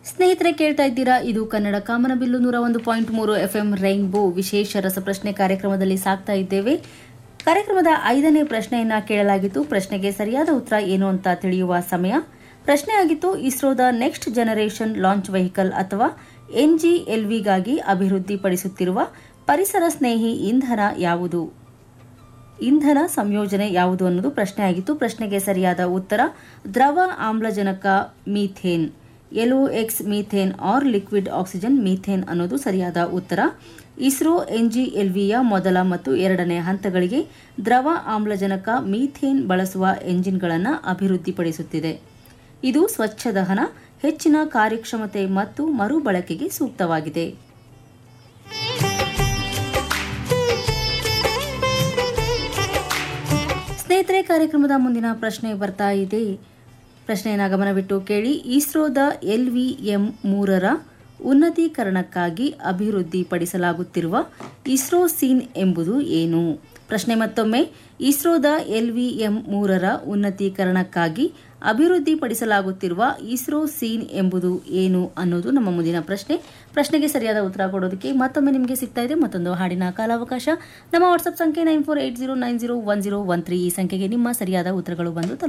ಸ್ನೇಹಿತರೆ ಕೇಳ್ತಾ ಇದ್ದೀರಾ ಇದು ಕನ್ನಡ ಕಾಮನಬಿಲ್ಲು ನೂರ ಒಂದು ಪಾಯಿಂಟ್ ಮೂರು ಎಫ್ಎಂ ರೈನ್ಬೋ ವಿಶೇಷ ರಸಪ್ರಶ್ನೆ ಕಾರ್ಯಕ್ರಮದಲ್ಲಿ ಸಾಕ್ತಾ ಇದ್ದೇವೆ ಕಾರ್ಯಕ್ರಮದ ಐದನೇ ಪ್ರಶ್ನೆಯನ್ನ ಕೇಳಲಾಗಿತ್ತು ಪ್ರಶ್ನೆಗೆ ಸರಿಯಾದ ಉತ್ತರ ಏನು ಅಂತ ತಿಳಿಯುವ ಸಮಯ ಪ್ರಶ್ನೆ ಆಗಿತ್ತು ಇಸ್ರೋದ ನೆಕ್ಸ್ಟ್ ಜನರೇಷನ್ ಲಾಂಚ್ ವೆಹಿಕಲ್ ಅಥವಾ ಎನ್ಜಿಎಲ್ವಿಗಾಗಿ ಅಭಿವೃದ್ಧಿಪಡಿಸುತ್ತಿರುವ ಪರಿಸರ ಸ್ನೇಹಿ ಇಂಧನ ಯಾವುದು ಇಂಧನ ಸಂಯೋಜನೆ ಯಾವುದು ಅನ್ನೋದು ಪ್ರಶ್ನೆ ಆಗಿತ್ತು ಪ್ರಶ್ನೆಗೆ ಸರಿಯಾದ ಉತ್ತರ ದ್ರವ ಆಮ್ಲಜನಕ methane LO X methane or liquid oxygen methane ಅನ್ನೋದು ಸರಿಯಾದ ಉತ್ತರ ಇಸ್ರೋ ಎನ್ಜಿಎಲ್ವಿಯ ಮೊದಲ ಮತ್ತು ಎರಡನೇ ಹಂತಗಳಿಗೆ ದ್ರವ ಆಮ್ಲಜನಕ ಮೀಥೇನ್ ಬಳಸುವ ಎಂಜಿನ್ಗಳನ್ನು ಅಭಿವೃದ್ಧಿಪಡಿಸುತ್ತಿದೆ ಇದು ಸ್ವಚ್ಛ ದಹನ ಹೆಚ್ಚಿನ ಕಾರ್ಯಕ್ಷಮತೆ ಮತ್ತು ಮರುಬಳಕೆಗೆ ಸೂಕ್ತವಾಗಿದೆ ಸ್ನೇಹಿತರೆ ಕಾರ್ಯಕ್ರಮದ ಮುಂದಿನ ಪ್ರಶ್ನೆ ಬರ್ತಾ ಇದೆ ಪ್ರಶ್ನೆಯನ್ನು ಗಮನವಿಟ್ಟು ಕೇಳಿ ಇಸ್ರೋದ ಎಲ್ವಿಎಂ ಮೂರರ ಉನ್ನತೀಕರಣಕ್ಕಾಗಿ ಅಭಿವೃದ್ಧಿಪಡಿಸಲಾಗುತ್ತಿರುವ ಇಸ್ರೋ ಸೀನ್ ಎಂಬುದು ಏನು ಪ್ರಶ್ನೆ ಮತ್ತೊಮ್ಮೆ ಇಸ್ರೋದ ಎಲ್ವಿಎಂ ಮೂರರ ಉನ್ನತೀಕರಣಕ್ಕಾಗಿ ಅಭಿವೃದ್ಧಿಪಡಿಸಲಾಗುತ್ತಿರುವ ಇಸ್ರೋ ಸೀನ್ ಎಂಬುದು ಏನು ಅನ್ನೋದು ನಮ್ಮ ಮುಂದಿನ ಪ್ರಶ್ನೆ ಪ್ರಶ್ನೆಗೆ ಸರಿಯಾದ ಉತ್ತರ ಕೊಡೋದಕ್ಕೆ ಮತ್ತೊಮ್ಮೆ ನಿಮಗೆ ಸಿಗ್ತಾ ಇದೆ ಮತ್ತೊಂದು ಹಾಡಿನ ಕಾಲಾವಕಾಶ ನಮ್ಮ ವಾಟ್ಸ್ಆಪ್ ಸಂಖ್ಯೆ nine four eight zero nine zero one zero one three ಈ ಸಂಖ್ಯೆಗೆ ನಿಮ್ಮ ಸರಿಯಾದ ಉತ್ತರಗಳು ಬಂದು ತಲುಪುತ್ತವೆ.